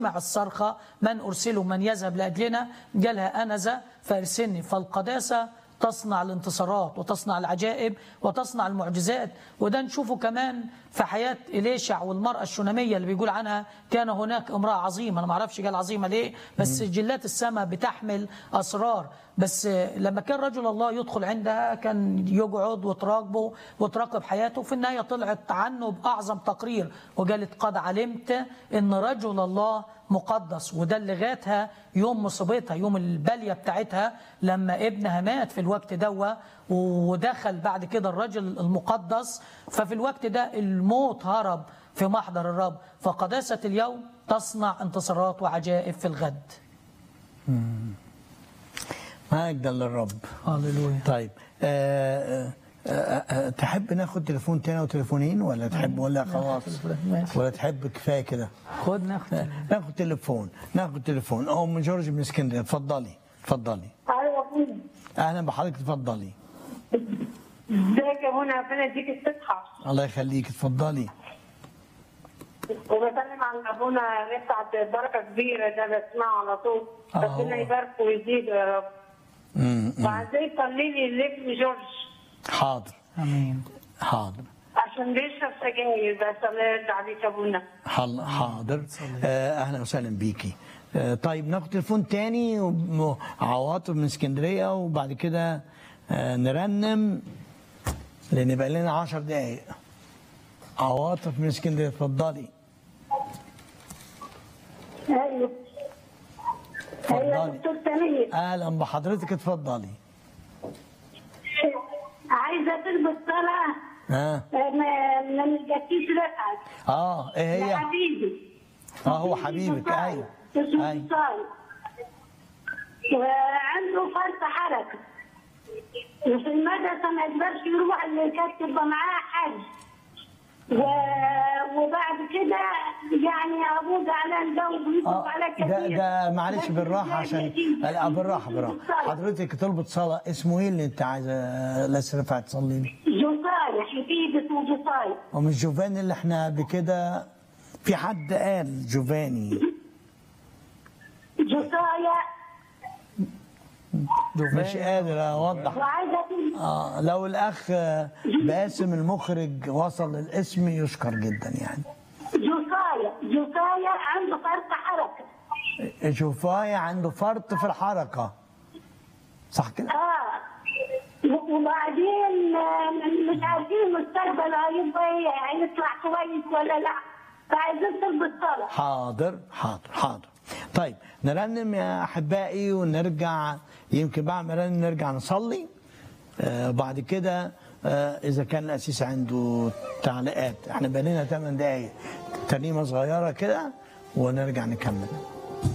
مع الصرخة من أرسله من يذهب لأجلنا قالها أنا ذا فارسلني فالقداسة تصنع الانتصارات وتصنع العجائب وتصنع المعجزات وده نشوفه كمان في حياة إليشع والمرأة الشونامية اللي بيقول عنها كان هناك امرأة عظيمة أنا ما اعرفش قال عظيمة ليه بس جلات السماء بتحمل أسرار بس لما كان رجل الله يدخل عندها كان يقعد وتراقبه وتراقب حياته في النهاية طلعت عنه بأعظم تقرير وقالت قد علمت أن رجل الله مقدس وده اللي غاتها يوم مصيبتها يوم البلية بتاعتها لما ابنها مات في الوقت ده ودخل بعد كده الرجل المقدس ففي الوقت ده الموت هرب في محضر الرب فقداسة اليوم تصنع انتصارات وعجائب في الغد مجدا للرب هللويا طيب آه آه آه تحب ناخد تليفون تاني او تليفونين ولا تحب ولا خلاص ماشي. ولا تحب كفايه كده خد ناخد ناخد تليفون ناخد تليفون ام جورج من اسكندريه اتفضلي اتفضلي ايوه ابونا اهلا بحضرتك اتفضلي ازيك يا ابونا ربنا يديك الصحه الله يخليك اتفضلي وبسلم على ابونا رفعت بركه كبيره ده بسمعه على طول آه. ربنا يباركه ويزيده يا رب امم وعايزين صلي لي لابن جورج حاضر امين حاضر عشان بيشرب سجاير بس الله يرضى عليك يا ابونا حل- حاضر آه، اهلا وسهلا بيكي آه، طيب ناخد تليفون تاني وم- عواطف من اسكندريه وبعد كده آه، نرنم لان بقى لنا 10 دقايق عواطف من اسكندريه اتفضلي ايوه ايوه اتفضلي دكتور سمير اهلا بحضرتك اتفضلي عايزه تلبس صلاه ها من من الجسيس رفعت اه ايه هي لحبيبي اه هو حبيبك ايوه اسمه ايوه صايم وعنده فرط حركه وفي المدرسه ما يقدرش يروح اللي كانت تبقى معاه حج و... وبعد كده يعني ابوه زعلان ده وبيصرف اه على ده كتير ده معلش بس بالراحه زي عشان اليتيم. لا بالراحه بالراحه حضرتك طلبت صلاه اسمه ايه اللي انت عايزه لاس رفعت تصلي له؟ جوصاية حفيد اسمه جوصاية ومش جوفاني اللي احنا قبل كده في حد قال جوفاني جوصاية مش قادر اوضح وعايزة تلبس آه لو الاخ باسم المخرج وصل للاسم يشكر جدا يعني جوصاية جوصاية عنده فرط حركة شوفاي عنده فرط في الحركه صح كده؟ اه وبعدين آه، مش عارفين المستقبل هيبقى ايه هيطلع كويس ولا لا فعايزين تلبس صلاة حاضر حاضر حاضر طيب نرنم يا احبائي ونرجع يمكن بعد ما نرنم نرجع نصلي آه بعد كده آه اذا كان الاسيس عنده تعليقات احنا بقى لنا 8 دقائق ترنيمه صغيره كده ونرجع نكمل